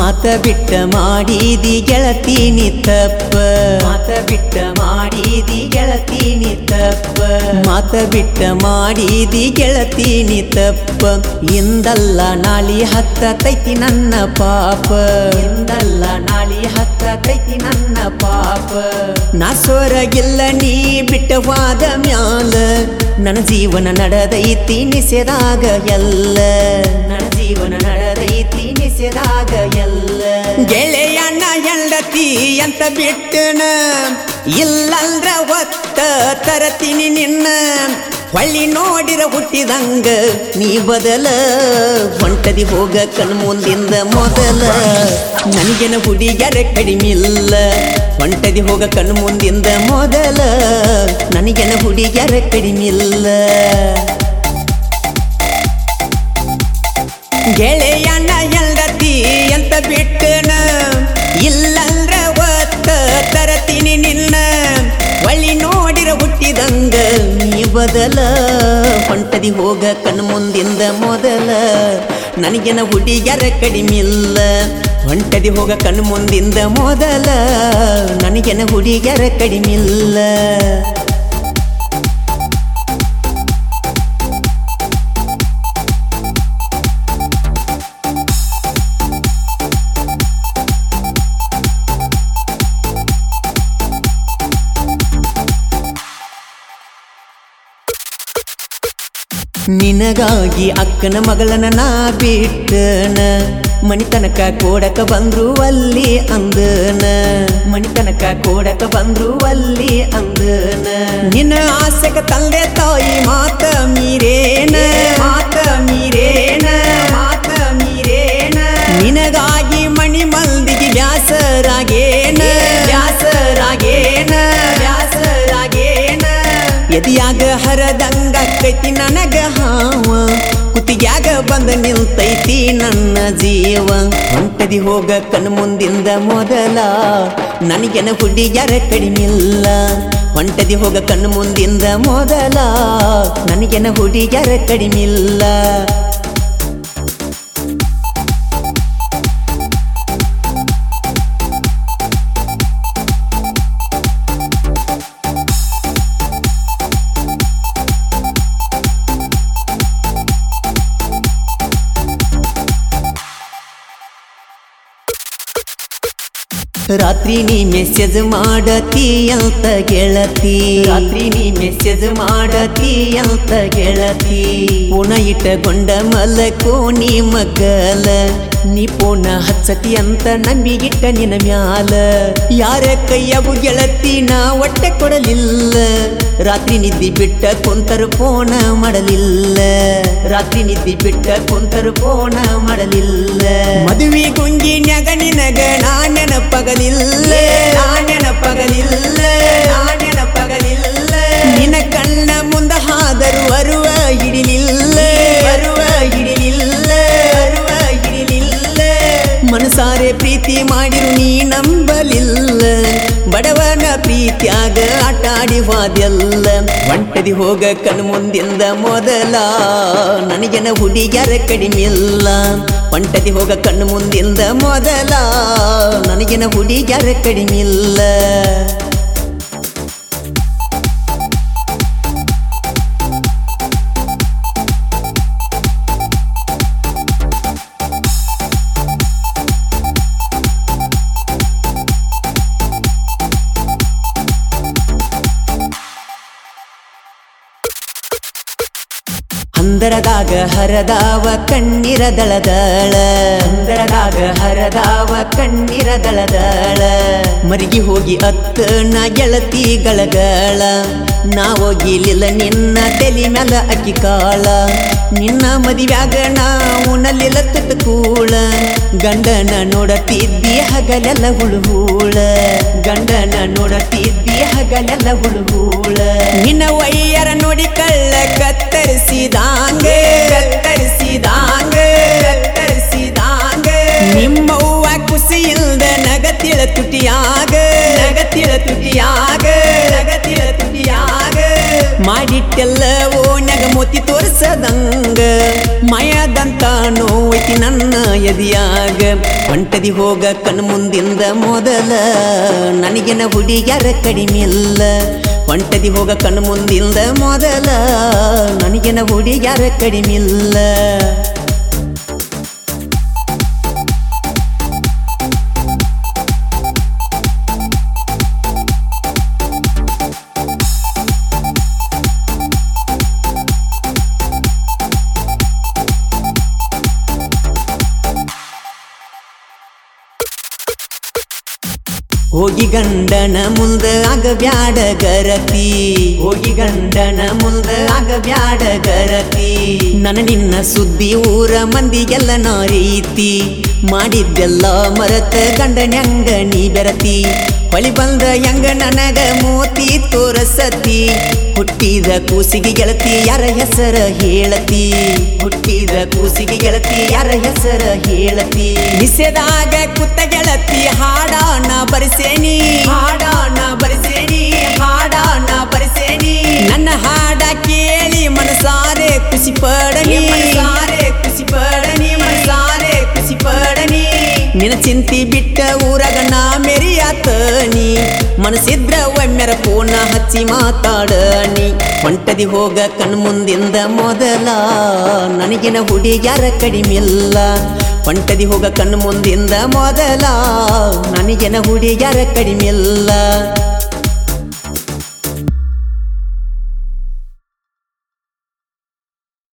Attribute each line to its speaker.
Speaker 1: ಮಾತ ಬಿಟ್ಟ ಮಾಡಿದಿ ಗೆಳತೀನಿ ತಪ್ಪ ಮಾತ ಬಿಟ್ಟ ಮಾಡಿದಿ ಗೆಳತೀನಿ ತಪ್ಪ ಮಾತ ಬಿಟ್ಟ ಮಾಡಿದಿ ಗೆಳತೀನಿ ತಪ್ಪ ಇಂದಲ್ಲ ನಾಳಿ ಹತ್ತತೈತಿ ನನ್ನ ಪಾಪ ಇಂದಲ್ಲ ನಾಳಿ ಹತ್ತತೈತಿ ನನ್ನ ಪಾಪ ನಾ ಸೊರಗಿಲ್ಲ ನೀ ಬಿಟ್ಟವಾದ ಮ್ಯಾಲ ನನ್ನ ಜೀವನ ನಡೆದೈತಿ ನಿಸೆದಾಗ ಎಲ್ಲ ನನ್ನ ಜೀವನ ನಡೆದೈತಿ ನಿಸೆದಾಗ ಎಲ್ಲ ಗೆಳೆಯಣ್ಣ ಹೆಂಡತಿ ಅಂತ ಬಿಟ್ಟನ ಇಲ್ಲಂದ್ರ ಒತ್ತ ತರತೀನಿ ನಿನ್ನ ಹೊಳ್ಳಿ ನೋಡಿರ ಹುಟ್ಟಿದಂಗ ನೀ ಬದಲ ಹೊಂಟದಿ ಹೋಗ ಕಣ್ಮುಂದಿಂದ ಮೊದಲ ನನಗೆನ ಹುಡುಗ್ಯಾರ ಕಡಿಮಿಲ್ಲ ಹೊಂಟದಿ ಹೋಗ ಕಣ್ಮುಂದಿಂದ ಮೊದಲ ನನಗೆನ ಹುಡುಗ್ಯಾರ ಕಡಿಮಿಲ್ಲ ಗೆಳೆಯಣ್ಣ ಹೆಂಡತಿ ಅಂತ ಬಿಟ್ಟನ ಇಲ್ಲಂದ್ರ ಒತ್ತ ತರತೀನಿ ನಿನ್ನ ಒಳ್ಳಿ ನೋಡಿರ ಹುಟ್ಟಿದಂಗ ನೀ ಬದಲ ಹೊಂಟದಿ ಹೋಗ ಕಣ್ಮುಂದಿಂದ ಮೊದಲ ನನಗೆನ ಹುಡುಗ್ಯಾರ ಕಡಿಮಿಲ್ಲ ಹೊಂಟದಿ ಹೋಗ ಕಣ್ಮುಂದಿಂದ ಮೊದಲ ನನಗೆನ ಹುಡುಗ್ಯಾರ ಕಡಿಮಿಲ್ಲ ನಿನಗಾಗಿ ಅಕ್ಕನ ಮಗಳನ ನಾ ಬಿಟ್ಟನ ಮಣಿತನಕ ಕೋಡಕ ಬಂದ್ರು ಅಲ್ಲಿ ಅಂದನ ಮಣಿತನಕ ಕೋಡಕ ಬಂದ್ರು ಅಲ್ಲಿ ಅಂದನ ನಿನ್ನ ಆಸೆಗ ತಂದೆ ತಾಯಿ ಮಾತ ಮೀರೇನ ಮಾತ ಮೀರೇನ ಮಾತ ಮೀರೇನ ನಿನಗಾಗಿ ಮಣಿ ಮಲ್ದಿಗೆ ವ್ಯಾಸರಾಗೇನ ವ್ಯಾಸರಾಗೇನ ವ್ಯಾಸರಾಗೇನ ಎದಿಯಾಗ ಹರದಂಗ ಕೈತಿ ನನಗ ಹಾವ ಕುತಿಗ್ಯಾಗ ಬಂದ ನಿಲ್ತೈತಿ ನನ್ನ ಜೀವ ಹೊಂಟದಿ ಹೋಗ ಕಣ್ಮುಂದಿಂದ ಮೊದಲ ನನಗೆನ ಹುಡುಗ್ಯಾರ ಕಡಿಮಿಲ್ಲ ಹೊಂಟದಿ ಹೋಗ ಕಣ್ಮುಂದಿಂದ ಮೊದಲ ನನಗೆನ ಹುಡುಗ್ಯಾರ ಕಡಿಮಿಲ್ಲ ರಾತ್ರಿ ನೀ ಮೆಸೇಜ್ ಮಾಡತಿ ಅಂತ ಗೆಳತಿ ರಾತ್ರಿ ನೀ ಮೆಸೇಜ್ ಮಾಡತಿ ಅಂತ ಗೆಳತಿ ಪುಣ ಇಟ್ಟಗೊಂಡ ಮಲಕೋ ನೀ ಮಗಲ ನೀ ಪುಣ ಹಚ್ಚತಿ ಅಂತ ನಂಬಿಗಿಟ್ಟ ನಿನ ಮ್ಯಾಲ ಯಾರ ಕೈಯಾಗು ಗೆಳತಿ ನಾ ಒಟ್ಟೆ ಕೊಡಲಿಲ್ಲ ರಾತ್ರಿ ನಿದ್ದಿ ಬಿಟ್ಟ ಕುಂತರು ಫೋನ ಮಾಡಲಿಲ್ಲ ರಾತ್ರಿ ನಿದ್ದಿ ಬಿಟ್ಟ ಕುಂತರು ಫೋನ ಮಾಡಲಿಲ್ಲ ಮದುವೆ ಗುಂಗಿನ್ಯಾಗ ನಿನಗ ನಾ ನೆನಪಗಲಿಲ್ಲ ನಾ ನೆನಪಗಲಿಲ್ಲ ನಾ ನೆನಪಗಲಿಲ್ಲ ನಿನ ಕಣ್ಣ ಮುಂದ ಹಾದರು ಅರುವ ಹಿಡಿಲಿಲ್ಲ ಅರುವ ಹಿಡಿಲಿಲ್ಲ ಅರುವ ಹಿಡಿಲಿಲ್ಲ ಮನಸಾರೆ ಪ್ರೀತಿ ಮಾಡಿರು ನೀ ನಂಬಲಿಲ್ಲ ಬಡವನ ಪ್ರೀತಿಯಾಗ ಆಟ ಆಡಿ ವಾದ್ಯಲ್ಲ ಒಂಟದಿ ಹೋಗ ಕಣ್ಮುಂದಿಂದ ಮೊದಲ ನನಗೆನ ಹುಡುಗ್ಯಾರ ಕಡಿಮಿಲ್ಲ ಒಂಟದಿ ಹೋಗ ಕಣ್ಣು ಮುಂದಿಂದ ಮೊದಲ ನನಗೆನ ಹುಡುಗ್ಯಾರ ಕಡಿಮಿಲ್ಲ ಹಂದರದಾಗ ಹರದಾವ ಕಣ್ಣೀರ ದಳದಳ ಹಂದರದಾಗ ಹರದಾವ ಕಣ್ಣೀರ ದಳದಳ ಮರಿಗಿ ಹೋಗಿ ಅತ್ತ ನಾ ಗೆಳತಿ ಗಳಗಳ ನಾ ಹೋಗಿಲಿಲ್ಲ ನಿನ್ನ ತಲಿ ಮ್ಯಾಲ ಅಕ್ಕಿ ಕಾಳ ನಿನ್ನ ಮದಿವ್ಯಾಗ ನಾ ಉಣಲಿಲ್ಲ ತುತ್ತ ಕೂಳ ಗಂಡನ ನೋಡತಿದ್ದಿ ಹಗಲೆಲ್ಲ ಹುಳುಹೂಳ ಗಂಡನ ನೋಡತಿದ್ದಿ ಹಗಲೆಲ್ಲ ಹುಳುಹೂಳ ನಿನ್ನ ವೈಯರ ನೋಡಿ ಕಳ್ಳ ಕತ್ತರಿಸಿದಾಂಗ ಕತ್ತರಿಸಿದಾಂಗ ಕತ್ತರಿಸಿದಾಂಗ ನಿಮ್ಮವ್ವ ಖುಷಿ ಇಲ್ದ ನಗತಿಳ ತುಟಿಯಾಗ ನಗತಿಳ ತುಟಿಯಾಗ ನಗತಿಳ ತುಟಿಯಾಗ ಮಾಡಿಟ್ಟೆಲ್ಲ ಓನ್ಯಾಗ ಮೋತಿ ತೋರಿಸದಂಗ ಮಾಯದಂತ ನೋವೈತಿ ನನ್ನ ಎದಿಯಾಗ ಹೊಂಟದಿ ಹೋಗ ಕಣ್ ಮುಂದಿಂದ ಮೊದಲ ನನಗಿನ ಹುಡುಗ್ಯಾರ ಕಡಿಮಿಲ್ಲ ಹೊಂಟದಿ ಹೋಗ ಕಣ್ ಮುಂದಿಂದ ಮೊದಲ ನನಗಿನ ಹುಡುಗ್ಯಾರ ಕಡಿಮಿಲ್ಲ ಹೋಗಿ ಗಂಡನ ಮುಂದ ಆಗ ಬ್ಯಾಡ ಗರತಿ ಹೋಗಿ ಗಂಡನ ಮುಂದ ಆಗ ಬ್ಯಾಡ ಗರತಿ ನನ್ನ ನಿನ್ನ ಸುದ್ದಿ ಊರ ಮಂದಿಗೆಲ್ಲ ನಾ ರೀತಿ ಮಾಡಿದ್ದೆಲ್ಲ ಮರತ ಗಂಡನ್ಯಂಗ ನೀ ಬೆರತಿ ಹೊಳಿ ಬಂದ ಹೆಂಗ ನನಗ ಮೋತಿ ತೋರಸತಿ ಹುಟ್ಟಿದ ಕೂಸಿಗೆ ಗೆಳತಿ ಯಾರ ಹೆಸರ ಹೇಳತಿ ಹುಟ್ಟಿದ ಕೂಸಿಗೆ ಗೆಳತಿ ಯಾರ ಹೆಸರ ಹೇಳತಿ ನಿಸೆದಾಗ ಕುತ್ತ ಗೆಳತಿ ಹಾಡಾನ ಬರಿಸೇನಿ ಹಾಡಾನ ಬರಿಸೇನಿ ಹಾಡಾನ ಬರಿಸೇನಿ ನನ್ನ ಹಾಡ ಕೇಳಿ ಮನಸಾರೆ ಖುಷಿ ಪಡನಿ ಮನಸಾರೆ ಖುಷಿ ಪಡನಿ ಮನಸಾರೆ ಖುಷಿ ಪಡನಿ ನಿನ್ನ ಚಿಂತಿ ಬಿಟ್ಟ ಊರಾಗ ನಾ ಮೆರಿಯಾತನಿ ಮನಸ್ಸಿದ್ರ ಒಮ್ಮೆರ ಫೋನ ಹಚ್ಚಿ ಮಾತಾಡನಿ ಹೊಂಟದಿ ಹೋಗ ಕಣ್ ಮುಂದಿಂದ ಮೊದಲ ನನಗಿನ ಹುಡುಗ್ಯಾರ ಕಡಿಮಿಲ್ಲ ಹೊಂಟದಿ ಹೋಗ ಕಣ್ಣು ಮುಂದಿಂದ ಮೊದಲ ನನಗಿನ ಹುಡುಗ್ಯಾರ ಕಡಿಮಿಲ್ಲ